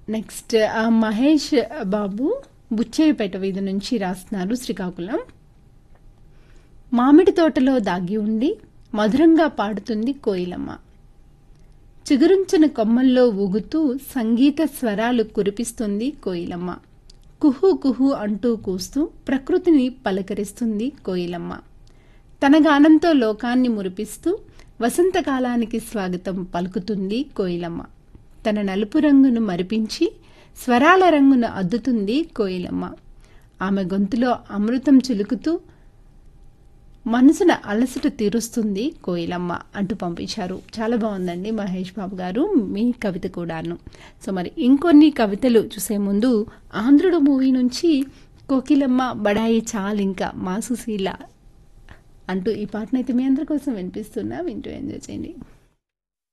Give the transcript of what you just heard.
next ఆ, మహేష్ బాబు బుచ్చేపేట వీధి నుంచి రాస్తున్నారు శ్రీకాకుళం మామిడి తోటలో దాగి ఉండి మధురంగా పాడుతుంది కోయిలమ్మ చిగురుంచిన కొమ్మల్లో ఊగుతూ సంగీత స్వరాలు కురిపిస్తుంది కోయిలమ్మ కుహు కుహు అంటూ కూస్తూ ప్రకృతిని పలకరిస్తుంది కోయిలమ్మ తన గానంతో లోకాన్ని మురిపిస్తూ వసంతకాలానికి స్వాగతం పలుకుతుంది కోయిలమ్మ తన నలుపు రంగును మరిపించి స్వరాల రంగును అద్దుతుంది కోయిలమ్మ ఆమె గొంతులో అమృతం చిలుకుతూ మనసున అలసట తీరుస్తుంది కోయిలమ్మ అంటూ పంపించారు చాలా బాగుందండి మహేష్ బాబు గారు మీ కవిత కూడాను సో మరి ఇంకొన్ని కవితలు చూసే ముందు ఆంధ్రుడు మూవీ నుంచి కోకిలమ్మ బడాయి చాలింకా మా సుశీల అంటూ ఈ పాటనైతే మీ అందరి కోసం వినిపిస్తున్నా వింటూ ఎంజాయ్ చేయండి